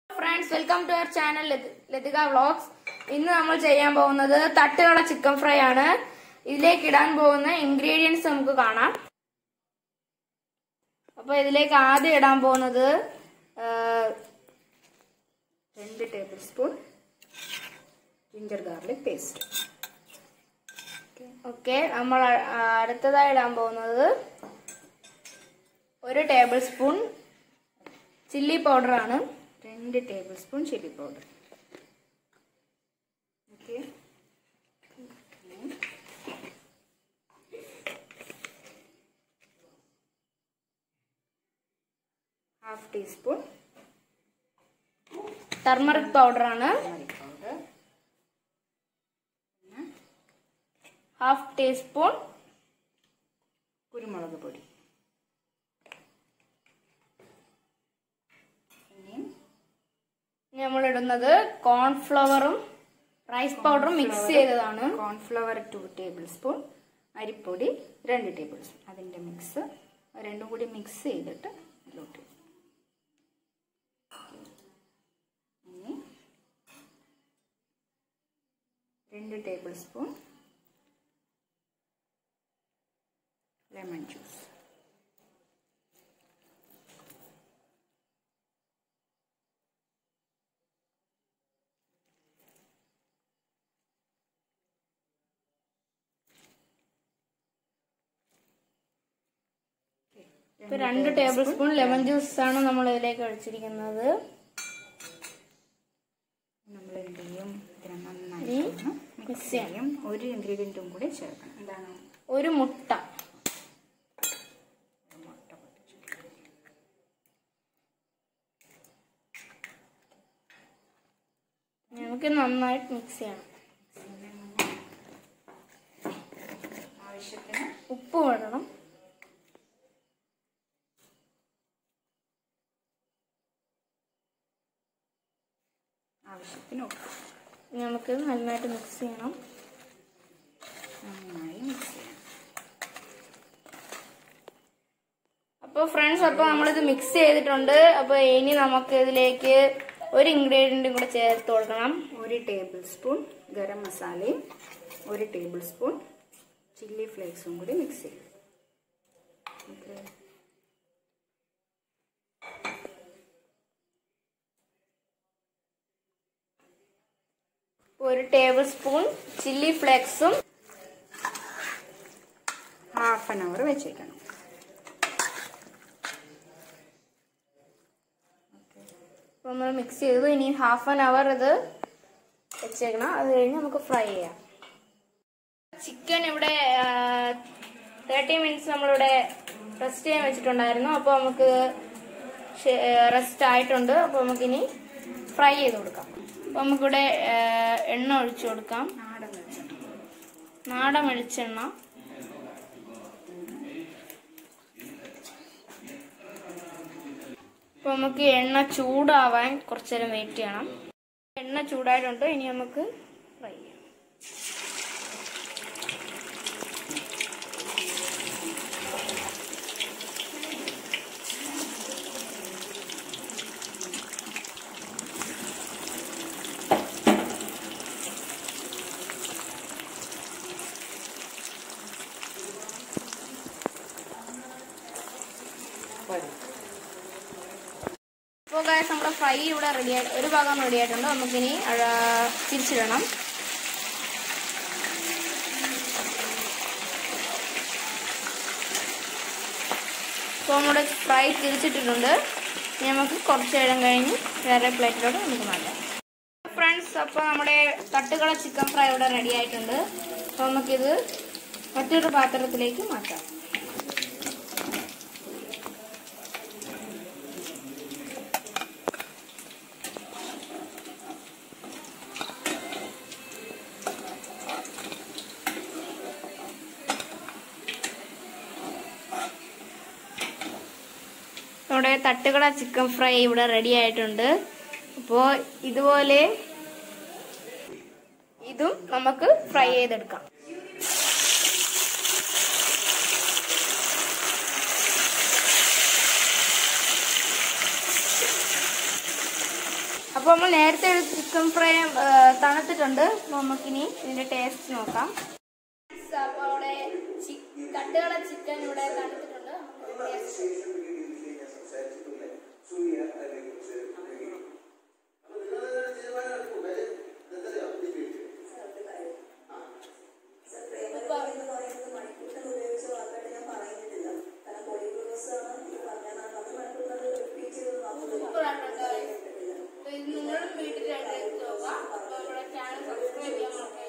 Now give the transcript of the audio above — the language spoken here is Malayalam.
Friends welcome to our channel Lathika vlogs ഇന്ന് നമ്മൾ ചെയ്യാൻ പോകുന്നത് തട്ടുകള ചിക്കൻ ഫ്രൈ ആണ് ഇതിലേക്ക് ഇടാൻ പോകുന്ന ഇൻഗ്രീഡിയൻസ് നമുക്ക് കാണാം അപ്പൊ ഇതിലേക്ക് ആദ്യം ഇടാൻ പോകുന്നത് ആ, രണ്ട് tablespoon ginger garlic paste okay നമ്മൾ ആ, അടുത്തതായി ഇടാൻ പോകുന്നത് ഒരു ടേബിൾ സ്പൂൺ ചില്ലി പൗഡർ ആണ് രണ്ട് tablespoon chilli powder okay half teaspoon turmeric powder ആണ് പൗഡർ ഹാഫ് ടീസ്പൂൺ കുരുമുളക് പൊടി ഇനിയും നമ്മൾ ഇടുന്നത് കോൺഫ്ലവറും റൈസ് പൗഡറും മിക്സ് ചെയ്തതാണ് കോൺഫ്ലവർ ടു ടേബിൾ സ്പൂൺ അരിപ്പൊടി രണ്ട് ടേബിൾ സ്പൂൺ അതിൻ്റെ മിക്സ് രണ്ടും കൂടി മിക്സ് ചെയ്തിട്ട് അതിലോട്ട് ഇടും. ഇനി രണ്ട് ടേബിൾ സ്പൂൺ ലെമൺ ജ്യൂസ് ഇപ്പൊ രണ്ട് ടേബിൾ സ്പൂൺ ലെമൺ ജ്യൂസ് ആണ് നമ്മൾ ഇതിലേക്ക് ഒഴിച്ചിരിക്കുന്നത് നമ്മൾ എന്ത് ചെയ്യും ഇതിനെ ഇനി നന്നായി mix മിക്സ് ചെയ്യും ഒരു ഇൻഗ്രീഡിയൻറ്റും കൂടി ചേർക്കണം എന്താണ് ഒരു മുട്ട മുട്ട പൊട്ടിച്ചു നമുക്ക് നന്നായിട്ട് മിക്സ് ചെയ്യണം ആവശ്യത്തിന് ഉപ്പ് ഇടണം ആവശ്യത്തിന് ഉപ്പ് ഇനി നമുക്ക് നന്നായിട്ട് മിക്സ് ചെയ്യണം നന്നായി മിക്സ് ചെയ്യണം അപ്പോൾ ഫ്രണ്ട്സ് അപ്പോൾ നമ്മളിത് മിക്സ് ചെയ്തിട്ടുണ്ട് അപ്പോൾ ഇനി നമുക്ക് ഇതിലേക്ക് ഒരു ഇൻഗ്രീഡിയൻറ്റും കൂടെ ചേർത്ത് കൊടുക്കണം ഒരു ടേബിൾ സ്പൂൺ ഗരം മസാലയും ഒരു ടേബിൾ സ്പൂൺ ചില്ലി ഫ്ലേക്സും കൂടി മിക്സ് ചെയ്യും ഓക്കെ ഒരു ടേബിൾ സ്പൂൺ ചില്ലി ഫ്ലേക്സും ഹാഫ് ആൻ അവർ വെച്ചേക്കണം അപ്പോൾ നമ്മൾ മിക്സ് ചെയ്തു ഇനി ഹാഫ് ആൻ അവർ ഇത് വെച്ചേക്കണം അത് കഴിഞ്ഞ് നമുക്ക് ഫ്രൈ ചെയ്യാം ചിക്കൻ ഇവിടെ തേർട്ടി മിനിറ്റ്സ് നമ്മളിവിടെ റെസ്റ്റ് ചെയ്യാൻ വെച്ചിട്ടുണ്ടായിരുന്നു അപ്പോൾ നമുക്ക് റെസ്റ്റ് ആയിട്ടുണ്ട് അപ്പോൾ നമുക്കിനി ഫ്രൈ ചെയ്ത് കൊടുക്കാം അപ്പോൾ നമുക്കിവിടെ ആ, എണ്ണ ഒഴിച്ചു കൊടുക്കാം നാടൻ വെളിച്ചെണ്ണ നാടൻ വെളിച്ചെണ്ണ അപ്പോൾ നമുക്ക് എണ്ണ ചൂടാവാൻ കുറച്ച് നേരം വെയിറ്റ് ചെയ്യണം എണ്ണ ചൂടായിട്ടുണ്ട് ഇനി നമുക്ക് ഫ്രൈ ചെയ്യാം മതി അപ്പോൾ ഗായസ് നമ്മുടെ ഫ്രൈ ഇവിടെ റെഡി ആയി ഒരു ഭാഗം റെഡി ആയിട്ടുണ്ട് നമുക്കിനി അഴ- തിരിച്ചിടണം അപ്പോൾ നമ്മുടെ ഫ്രൈ തിരിച്ചിട്ടിട്ടുണ്ട് ഇനി നമുക്ക് കുറച്ച് നേരം കഴിഞ്ഞ് വേറെ പ്ലേറ്റിലോട്ട് നമുക്ക് മാറ്റാം ഫ്രണ്ട്സ് അപ്പോൾ നമ്മുടെ തട്ടുകള ചിക്കൻ ഫ്രൈ ഇവിടെ റെഡി ആയിട്ടുണ്ട് അപ്പോൾ നമുക്കിത് മറ്റൊരു പാത്രത്തിലേക്ക് മാറ്റാം നമ്മുടെ തട്ടുകട ചിക്കൻ ഫ്രൈ ഇവിടെ റെഡി ആയിട്ടുണ്ട് അപ്പോൾ ഇതുപോലെ ഇതും നമുക്ക് ഫ്രൈ ചെയ്തെടുക്കാം അപ്പോൾ നമ്മൾ നേരത്തെ എടുത്ത ചിക്കൻ ഫ്രൈ ആ, തണുത്തിട്ടുണ്ട് അപ്പോൾ നമുക്കിനി ഇതിന്റെ ടേസ്റ്റ് നോക്കാം അപ്പോൾ അവിടെ കട്ടുകള ചിക്കൻ ഇവിടെ തണുത്തിട്ടുണ്ട് നമുക്ക് taste സൂപ്പറായിട്ടുണ്ട് ഇത് നിങ്ങളും വീട്ടിൽ നോക്കാം അപ്പോൾ നമ്മുടെ ചാനൽ സബ്സ്ക്രൈബ് ചെയ്യാൻ മറക്കരുത്